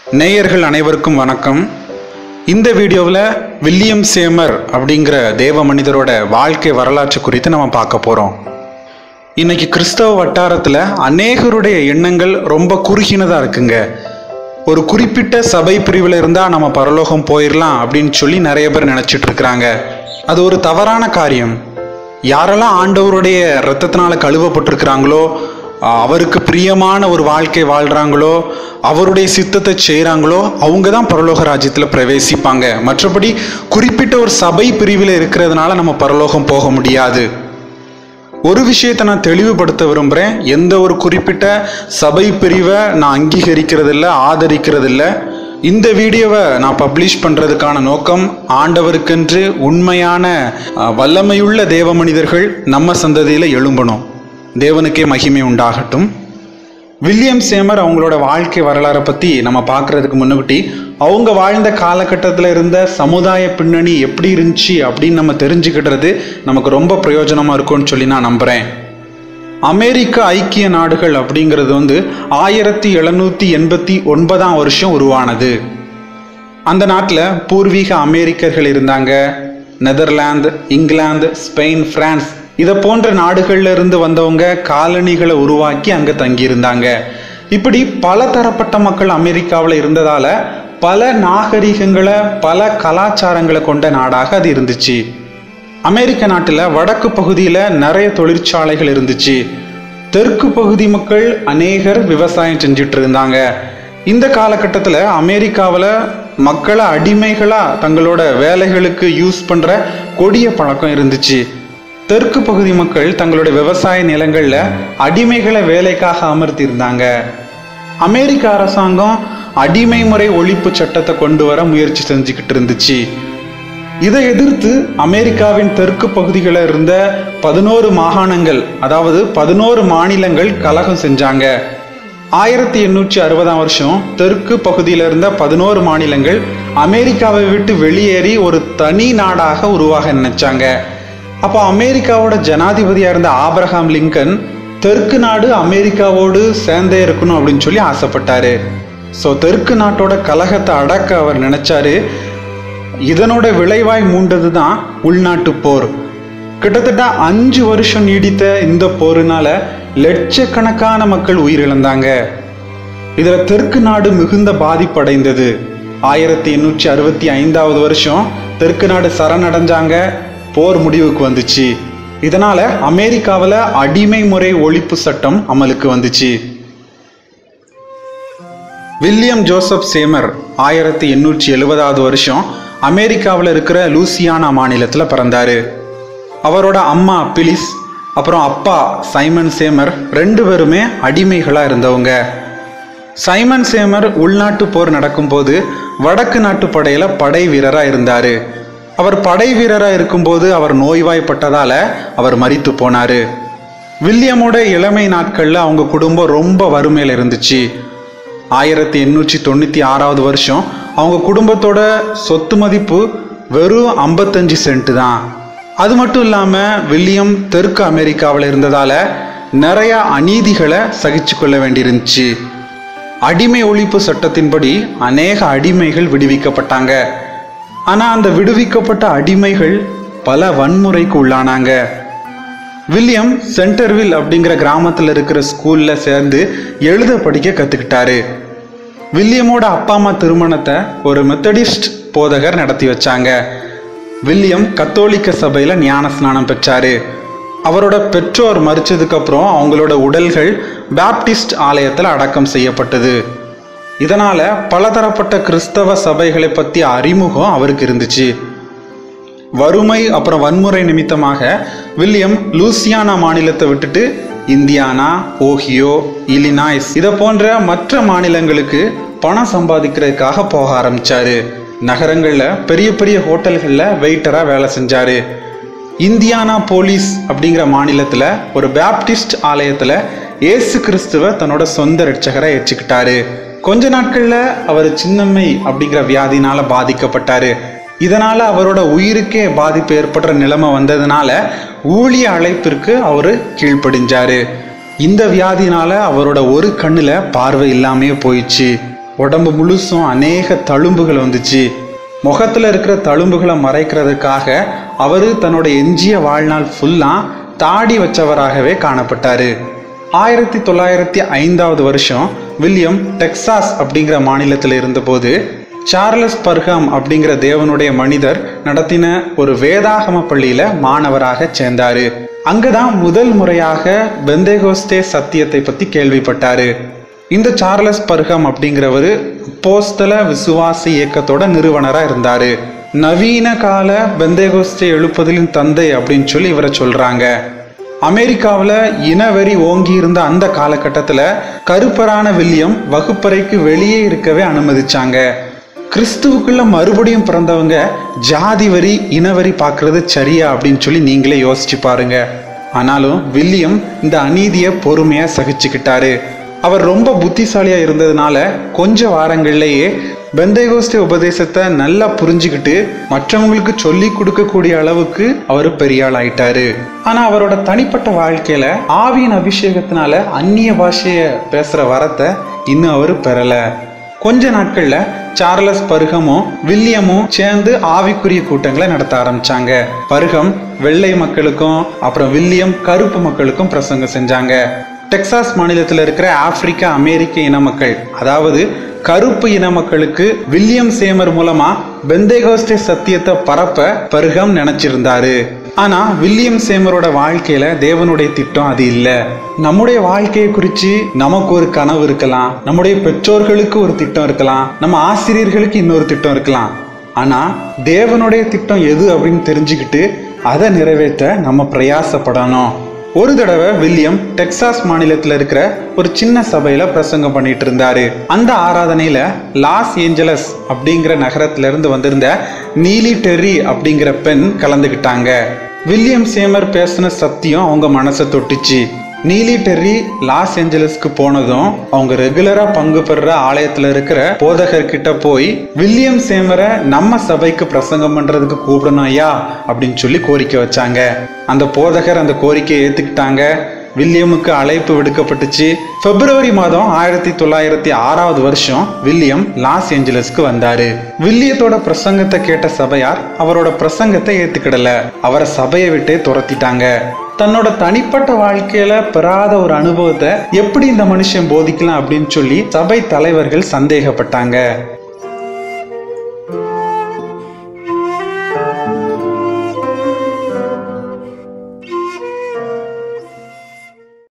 நேயர்கள் அனைவருக்கும் வணக்கம் இந்த வீடியோவில் வில்லியம் சேமர் அப்படிங்கிற தேவ மனிதரோட வாழ்க்கை வரலாற்று குறித்து நம்ம பார்க்க போகிறோம் இன்னைக்கு கிறிஸ்தவ வட்டாரத்தில் அநேகருடைய எண்ணங்கள் ரொம்ப குறுகினதாக இருக்குங்க ஒரு குறிப்பிட்ட சபை பிரிவில் இருந்தால் நம்ம பரலோகம் போயிடலாம் அப்படின்னு சொல்லி நிறைய பேர் நினச்சிட்டு இருக்கிறாங்க அது ஒரு தவறான காரியம் யாரெல்லாம் ஆண்டவருடைய இரத்தத்தினால கழுவப்பட்டிருக்கிறாங்களோ ஆஹ் அவருக்கு பிரியமான ஒரு வாழ்க்கை வாழ்கிறாங்களோ அவருடைய சித்தத்தை செய்கிறாங்களோ அவங்க தான் பரலோக ராஜ்யத்தில் பிரவேசிப்பாங்க மற்றபடி குறிப்பிட்ட ஒரு சபை பிரிவில் இருக்கிறதுனால நம்ம பரலோகம் போக முடியாது ஒரு விஷயத்தை நான் தெளிவுபடுத்த விரும்புகிறேன் எந்த ஒரு குறிப்பிட்ட சபை பிரிவை நான் அங்கீகரிக்கிறதில்ல ஆதரிக்கிறதில்ல இந்த வீடியோவை நான் பப்ளிஷ் பண்ணுறதுக்கான நோக்கம் ஆண்டவருக்கென்று உண்மையான அஹ், வல்லமையுள்ள தேவ மனிதர்கள் நம்ம சந்ததியில் எழும்பணும் தேவனுக்கே மகிமை உண்டாகட்டும் வில்லியம் சேமர் அவங்களோட வாழ்க்கை வரலாறை பற்றி நம்ம பார்க்குறதுக்கு முன்னுக்கிட்டி அவங்க வாழ்ந்த காலகட்டத்தில் இருந்த சமுதாய பின்னணி எப்படி இருந்துச்சு அப்படின்னு நம்ம தெரிஞ்சுக்கிடுறது நமக்கு ரொம்ப பிரயோஜனமாக இருக்கும்னு சொல்லி நான் நம்புகிறேன் அமெரிக்க ஐக்கிய நாடுகள் அப்படிங்கிறது வந்து ஆயிரத்தி எழுநூற்றி எண்பத்தி ஒன்பதாம் வருஷம் உருவானது அந்த நாட்டில் பூர்வீக அமெரிக்கர்கள் இருந்தாங்க நெதர்லாந்து இங்கிலாந்து ஸ்பெயின் பிரான்ஸ் இதை போன்ற நாடுகள்ல இருந்து வந்தவங்க காலனிகளை உருவாக்கி அங்கே தங்கியிருந்தாங்க இப்படி பல தரப்பட்ட மக்கள் அமெரிக்காவில் இருந்ததால பல நாகரிகங்களை பல கலாச்சாரங்களை கொண்ட நாடாக அது இருந்துச்சு அமெரிக்க நாட்டில் வடக்கு பகுதியில் நிறைய தொழிற்சாலைகள் இருந்துச்சு தெற்கு பகுதி மக்கள் அநேகர் விவசாயம் செஞ்சுட்டு இருந்தாங்க இந்த காலகட்டத்தில் அமெரிக்காவில் மக்களை அடிமைகளாக தங்களோட வேலைகளுக்கு யூஸ் பண்ணுற கொடிய பழக்கம் இருந்துச்சு தெற்கு பகுதி மக்கள் தங்களோட விவசாய நிலங்களில் அடிமைகளை வேலைக்காக அமர்த்தியிருந்தாங்க அமெரிக்க அரசாங்கம் அடிமை முறை ஒழிப்பு சட்டத்தை கொண்டு வர முயற்சி செஞ்சுக்கிட்டு இருந்துச்சு இதை எதிர்த்து அமெரிக்காவின் தெற்கு பகுதிகளில் இருந்த பதினோரு மாகாணங்கள் அதாவது பதினோரு மாநிலங்கள் கலகம் செஞ்சாங்க ஆயிரத்தி எண்ணூற்றி அறுபதாம் வருஷம் தெற்கு பகுதியில் இருந்த பதினோரு மாநிலங்கள் அமெரிக்காவை விட்டு வெளியேறி ஒரு தனி நாடாக உருவாக நினைச்சாங்க அப்போ அமெரிக்காவோட ஜனாதிபதியாக இருந்த ஆபிரகாம் லிங்கன் தெற்கு நாடு அமெரிக்காவோடு சேர்ந்தே இருக்கணும் அப்படின்னு சொல்லி ஆசைப்பட்டாரு ஸோ தெற்கு நாட்டோட கலகத்தை அடக்க அவர் நினைச்சாரு இதனோட விளைவாய் மூண்டது தான் உள்நாட்டு போர் கிட்டத்தட்ட அஞ்சு வருஷம் நீடித்த இந்த போரினால லட்சக்கணக்கான மக்கள் உயிரிழந்தாங்க இதுல தெற்கு நாடு மிகுந்த பாதிப்படைந்தது ஆயிரத்தி எண்ணூற்றி அறுபத்தி ஐந்தாவது வருஷம் தெற்கு நாடு சரணடைஞ்சாங்க போர் முடிவுக்கு வந்துச்சு இதனால அமெரிக்காவில் அடிமை முறை ஒழிப்பு சட்டம் அமலுக்கு வந்துச்சு வில்லியம் ஜோசப் சேமர் ஆயிரத்தி எண்ணூற்றி எழுபதாவது வருஷம் அமெரிக்காவில் இருக்கிற லூசியானா மாநிலத்தில் பிறந்தாரு அவரோட அம்மா பிலிஸ் அப்புறம் அப்பா சைமன் சேமர் ரெண்டு பேருமே அடிமைகளாக இருந்தவங்க சைமன் சேமர் உள்நாட்டு போர் நடக்கும்போது வடக்கு நாட்டு படையில் படை வீரராக இருந்தார் அவர் படை வீரராக இருக்கும்போது அவர் நோய்வாய்ப்பட்டதால அவர் மரித்து போனார் வில்லியமோட இளமை நாட்களில் அவங்க குடும்பம் ரொம்ப வறுமையில் இருந்துச்சு ஆயிரத்தி எண்ணூற்றி தொண்ணூற்றி ஆறாவது வருஷம் அவங்க குடும்பத்தோட சொத்து மதிப்பு வெறும் ஐம்பத்தஞ்சு சென்ட் தான் அது மட்டும் இல்லாமல் வில்லியம் தெற்கு அமெரிக்காவில் இருந்ததால் நிறைய அநீதிகளை சகிச்சு கொள்ள வேண்டியிருந்துச்சு அடிமை ஒழிப்பு சட்டத்தின்படி அநேக அடிமைகள் விடுவிக்கப்பட்டாங்க ஆனால் அந்த விடுவிக்கப்பட்ட அடிமைகள் பல வன்முறைக்கு உள்ளானாங்க வில்லியம் சென்டர்வில் அப்படிங்கிற கிராமத்தில் இருக்கிற ஸ்கூலில் சேர்ந்து எழுத படிக்க கற்றுக்கிட்டாரு வில்லியமோட அப்பா அம்மா திருமணத்தை ஒரு மெத்தடிஸ்ட் போதகர் நடத்தி வச்சாங்க வில்லியம் கத்தோலிக்க சபையில் ஞான ஸ்நானம் பெற்றாரு அவரோட பெற்றோர் மறிச்சதுக்கப்புறம் அவங்களோட உடல்கள் பேப்டிஸ்ட் ஆலயத்தில் அடக்கம் செய்யப்பட்டது இதனால் பலதரப்பட்ட கிறிஸ்தவ சபைகளை பற்றிய அறிமுகம் அவருக்கு இருந்துச்சு வறுமை அப்புறம் வன்முறை நிமித்தமாக வில்லியம் லூசியானா மாநிலத்தை விட்டுட்டு இந்தியானா ஓஹியோ இலினாய்ஸ் இதை போன்ற மற்ற மாநிலங்களுக்கு பணம் சம்பாதிக்கிறதுக்காக போக ஆரம்பிச்சாரு நகரங்களில் பெரிய பெரிய ஹோட்டல்களில் வெயிட்டராக வேலை செஞ்சாரு இந்தியானா போலீஸ் அப்படிங்கிற மாநிலத்தில் ஒரு பேப்டிஸ்ட் ஆலயத்தில் இயேசு கிறிஸ்துவ தன்னோட சொந்த ரட்சகரை ஏற்றுக்கிட்டாரு கொஞ்ச நாட்களில் அவர் சின்னம்மை அப்படிங்கிற வியாதினால பாதிக்கப்பட்டாரு இதனால அவரோட உயிருக்கே பாதிப்பு ஏற்படுற நிலைமை வந்ததுனால ஊழிய அழைப்பிற்கு அவர் கீழ்ப்படிஞ்சாரு இந்த வியாதினால அவரோட ஒரு கண்ணுல பார்வை இல்லாமே போயிடுச்சு உடம்பு முழுசும் அநேக தழும்புகள் வந்துச்சு முகத்துல இருக்கிற தழும்புகளை மறைக்கிறதுக்காக அவரு தன்னோட எஞ்சிய வாழ்நாள் ஃபுல்லா தாடி வச்சவராகவே காணப்பட்டாரு ஆயிரத்தி தொள்ளாயிரத்தி ஐந்தாவது வருஷம் வில்லியம் டெக்சாஸ் அப்படிங்கிற மாநிலத்தில் இருந்தபோது சார்லஸ் பர்ஹாம் அப்படிங்கிற தேவனுடைய மனிதர் நடத்தின ஒரு வேதாகம பள்ளியில மாணவராக சேர்ந்தாரு அங்கதான் முதல் முறையாக பெந்தேகோஸ்தே சத்தியத்தை பத்தி கேள்விப்பட்டாரு இந்த சார்லஸ் பர்ஹாம் அப்படிங்கிறவர் போஸ்தல விசுவாச இயக்கத்தோட நிறுவனரா இருந்தாரு நவீன கால பெந்தேகோஸ்தே எழுப்புதலின் தந்தை அப்படின்னு சொல்லி இவரை சொல்றாங்க அமெரிக்காவில் இனவெறி ஓங்கி இருந்த அந்த காலகட்டத்தில் கருப்பரான வில்லியம் வகுப்பறைக்கு வெளியே இருக்கவே அனுமதிச்சாங்க கிறிஸ்துவுக்குள்ள மறுபடியும் பிறந்தவங்க ஜாதி வரி இனவரி பார்க்கறது சரியா அப்படின்னு சொல்லி நீங்களே யோசிச்சு பாருங்க ஆனாலும் வில்லியம் இந்த அநீதியை பொறுமையா சகிச்சுக்கிட்டாரு அவர் ரொம்ப புத்திசாலியா இருந்ததுனால கொஞ்ச வாரங்கள்லயே பெந்தைகோஸ்தே உபதேசத்தை நல்லா புரிஞ்சுக்கிட்டு மற்றவங்களுக்கு சொல்லி கொடுக்கக்கூடிய அளவுக்கு அவர் பெரிய ஆள் ஆயிட்டாரு ஆனா அவரோட தனிப்பட்ட வாழ்க்கையில ஆவியின் அபிஷேகத்தினால அந்நிய பாஷைய பேசுற வரத்தை இன்னும் அவர் பெறல கொஞ்ச நாட்கள்ல சார்லஸ் பருகமும் வில்லியமும் சேர்ந்து ஆவிக்குரிய கூட்டங்களை நடத்த ஆரம்பிச்சாங்க பருகம் வெள்ளை மக்களுக்கும் அப்புறம் வில்லியம் கருப்பு மக்களுக்கும் பிரசங்கம் செஞ்சாங்க டெக்சாஸ் மாநிலத்தில் இருக்கிற ஆப்பிரிக்க அமெரிக்க இன மக்கள் அதாவது கருப்பு இன மக்களுக்கு வில்லியம் சேமர் மூலமா பெந்தேகோஸ்டே சத்தியத்தை பரப்ப பருகம் நினைச்சிருந்தாரு ஆனா வில்லியம் சேமரோட வாழ்க்கையில தேவனுடைய திட்டம் அது இல்ல நம்முடைய வாழ்க்கையை குறித்து நமக்கு ஒரு கனவு இருக்கலாம் நம்முடைய பெற்றோர்களுக்கு ஒரு திட்டம் இருக்கலாம் நம்ம ஆசிரியர்களுக்கு இன்னொரு திட்டம் இருக்கலாம் ஆனா தேவனுடைய திட்டம் எது அப்படின்னு தெரிஞ்சுக்கிட்டு அதை நிறைவேற்ற நம்ம பிரயாசப்படணும் ஒரு தடவை வில்லியம் டெக்சாஸ் மாநிலத்தில் இருக்கிற ஒரு சின்ன சபையில பிரசங்கம் பண்ணிட்டு இருந்தாரு அந்த ஆராதனையில லாஸ் ஏஞ்சலஸ் அப்படிங்கிற நகரத்துல இருந்து வந்திருந்த நீலி டெர்ரி அப்படிங்கிற பெண் கலந்துக்கிட்டாங்க வில்லியம் சேமர் பேசின சத்தியம் அவங்க மனசை தொட்டுச்சு நீலி டெர்ரி லாஸ் ஏஞ்சலஸ்க்கு போனதும் அவங்க ரெகுலரா பங்கு பெறுற ஆலயத்துல இருக்கிற போதகர் கிட்ட போய் வில்லியம் சேமரை நம்ம சபைக்கு பிரசங்கம் பண்றதுக்கு கூப்பிடணும் ஐயா அப்படின்னு சொல்லி கோரிக்கை வச்சாங்க அந்த போதகர் அந்த கோரிக்கையை ஏத்துக்கிட்டாங்க வில்லியமுக்கு அழைப்பு விடுக்கப்பட்டுச்சு பிப்ரவரி மாதம் ஆயிரத்தி தொள்ளாயிரத்தி ஆறாவது வருஷம் வில்லியம் லாஸ் ஏஞ்சலஸ்க்கு வந்தாரு வில்லியத்தோட பிரசங்கத்தை கேட்ட சபையார் அவரோட பிரசங்கத்தை ஏத்துக்கிடல அவரை சபையை விட்டே துரத்திட்டாங்க தன்னோட தனிப்பட்ட வாழ்க்கையில பெறாத ஒரு அனுபவத்தை எப்படி இந்த மனுஷன் போதிக்கலாம் அப்படின்னு சொல்லி சபை தலைவர்கள் சந்தேகப்பட்டாங்க